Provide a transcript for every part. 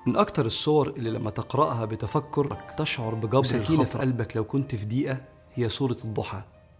من أكتر الصور اللي لما تقرأها بتفكر تشعر بجبر سكينة في قلبك لو كنت في ضيقة هي سورة الضحى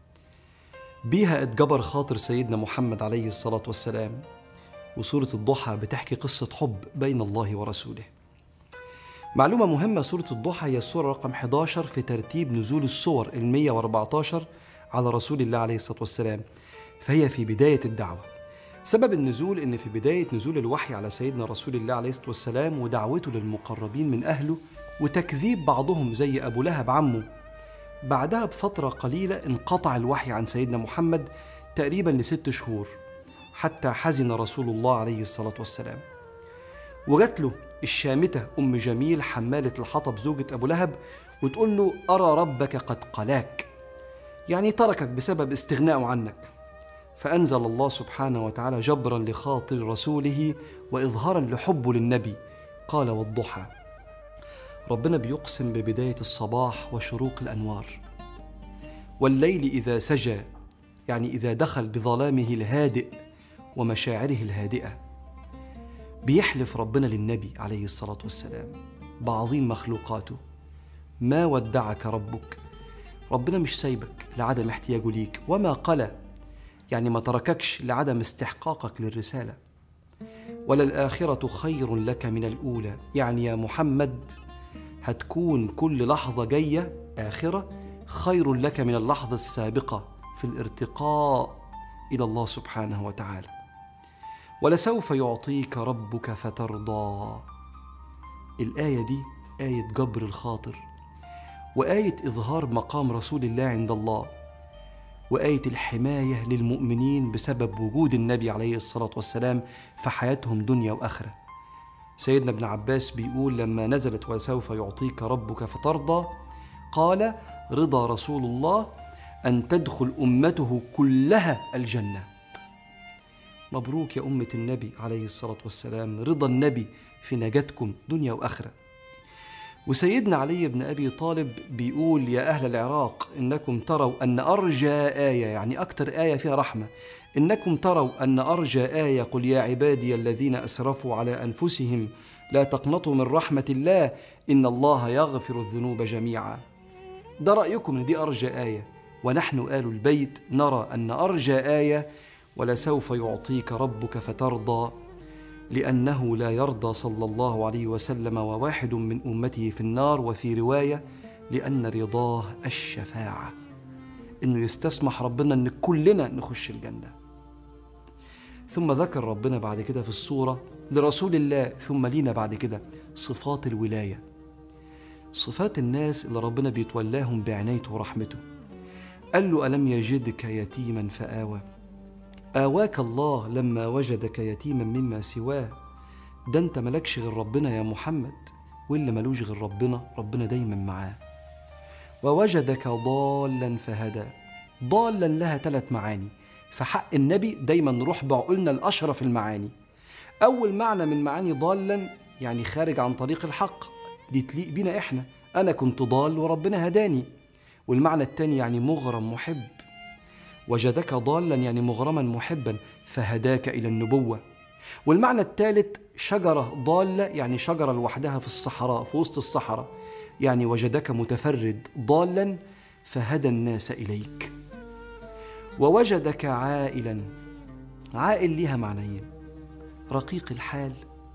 بيها اتجبر خاطر سيدنا محمد عليه الصلاة والسلام وسورة الضحى بتحكي قصة حب بين الله ورسوله معلومة مهمة سورة الضحى هي السورة رقم 11 في ترتيب نزول السور ال 114 على رسول الله عليه الصلاة والسلام فهي في بداية الدعوة سبب النزول إن في بداية نزول الوحي على سيدنا رسول الله عليه الصلاة والسلام ودعوته للمقربين من أهله وتكذيب بعضهم زي أبو لهب عمه بعدها بفترة قليلة انقطع الوحي عن سيدنا محمد تقريبا لست شهور حتى حزن رسول الله عليه الصلاة والسلام وجات له الشامتة أم جميل حمالة الحطب زوجة أبو لهب وتقول له أرى ربك قد قلاك يعني تركك بسبب استغنائه عنك فأنزل الله سبحانه وتعالى جبرا لخاطر رسوله وإظهارا لحبه للنبي قال والضحى ربنا بيقسم ببداية الصباح وشروق الأنوار والليل إذا سجى يعني إذا دخل بظلامه الهادئ ومشاعره الهادئة بيحلف ربنا للنبي عليه الصلاة والسلام بعظيم مخلوقاته ما ودعك ربك ربنا مش سايبك لعدم احتياجه ليك وما قلى يعني ما ترككش لعدم استحقاقك للرسالة وللآخرة خير لك من الأولى يعني يا محمد هتكون كل لحظة جاية آخرة خير لك من اللحظة السابقة في الارتقاء إلى الله سبحانه وتعالى ولسوف يعطيك ربك فترضى الآية دي آية جبر الخاطر وآية إظهار مقام رسول الله عند الله وآية الحماية للمؤمنين بسبب وجود النبي عليه الصلاة والسلام في حياتهم دنيا وآخرة سيدنا ابن عباس بيقول لما نزلت وسوف يعطيك ربك فترضى قال رضا رسول الله أن تدخل أمته كلها الجنة مبروك يا أمة النبي عليه الصلاة والسلام رضا النبي في نجاتكم دنيا وآخرة وسيدنا علي بن أبي طالب بيقول يا أهل العراق إنكم تروا أن أرجى آية يعني أكتر آية فيها رحمة إنكم تروا أن أرجى آية قل يا عبادي الذين أسرفوا على أنفسهم لا تقنطوا من رحمة الله إن الله يغفر الذنوب جميعا ده رأيكم إن دي أرجى آية ونحن آل البيت نرى أن أرجى آية ولسوف يعطيك ربك فترضى لأنه لا يرضى صلى الله عليه وسلم وواحد من أمته في النار وفي رواية لأن رضاه الشفاعة إنه يستسمح ربنا إن كلنا نخش الجنة ثم ذكر ربنا بعد كده في الصورة لرسول الله ثم لينا بعد كده صفات الولاية صفات الناس اللي ربنا بيتولاهم بعنايته ورحمته قال له ألم يجدك يتيما فآوى آواك الله لما وجدك يتيما مما سواه ده انت ملكش غير ربنا يا محمد واللي ملوش غير ربنا ربنا دايما معاه ووجدك ضالا فهدى ضالا لها ثلاث معاني فحق النبي دايما نروح بعقولنا الأشرف المعاني أول معنى من معاني ضالا يعني خارج عن طريق الحق دي تليق بينا إحنا أنا كنت ضال وربنا هداني والمعنى التاني يعني مغرم محب وجدك ضالا يعني مغرما محبا فهداك الى النبوه والمعنى الثالث شجره ضاله يعني شجره لوحدها في الصحراء في وسط الصحراء يعني وجدك متفرد ضالا فهدى الناس اليك ووجدك عائلا عائل ليها معنيين رقيق الحال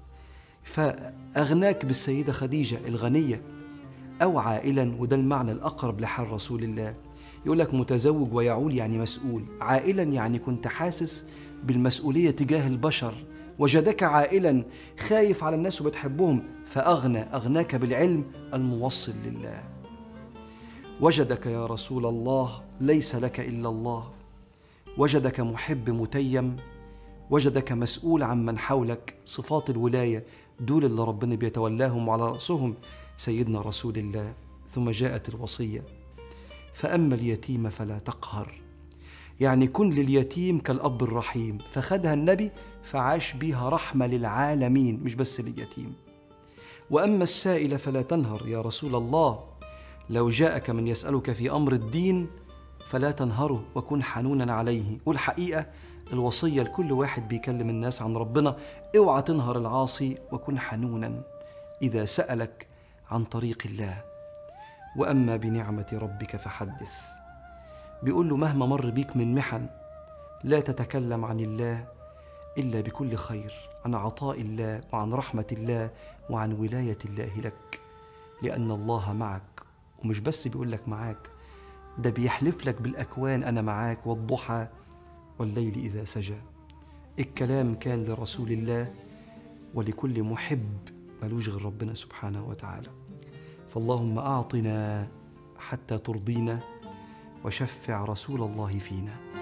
فاغناك بالسيده خديجه الغنيه او عائلا وده المعنى الاقرب لحال رسول الله يقول لك متزوج ويعول يعني مسؤول عائلا يعني كنت حاسس بالمسؤولية تجاه البشر وجدك عائلا خايف على الناس وبتحبهم فأغنى أغناك بالعلم الموصل لله وجدك يا رسول الله ليس لك إلا الله وجدك محب متيم وجدك مسؤول عن من حولك صفات الولاية دول اللي ربنا بيتولاهم وعلى رأسهم سيدنا رسول الله ثم جاءت الوصيه فأما اليتيم فلا تقهر يعني كن لليتيم كالأب الرحيم فخدها النبي فعاش بها رحمة للعالمين مش بس لليتيم وأما السائل فلا تنهر يا رسول الله لو جاءك من يسألك في أمر الدين فلا تنهره وكن حنونا عليه والحقيقة الوصية لكل واحد بيكلم الناس عن ربنا اوعى تنهر العاصي وكن حنونا إذا سألك عن طريق الله وأما بنعمة ربك فحدث بيقول له مهما مر بيك من محن لا تتكلم عن الله إلا بكل خير عن عطاء الله وعن رحمة الله وعن ولاية الله لك لأن الله معك ومش بس بيقول لك معاك ده بيحلف لك بالأكوان أنا معاك والضحى والليل إذا سجى الكلام كان لرسول الله ولكل محب ملوش غير ربنا سبحانه وتعالى فاللهم أعطنا حتى ترضينا وشفع رسول الله فينا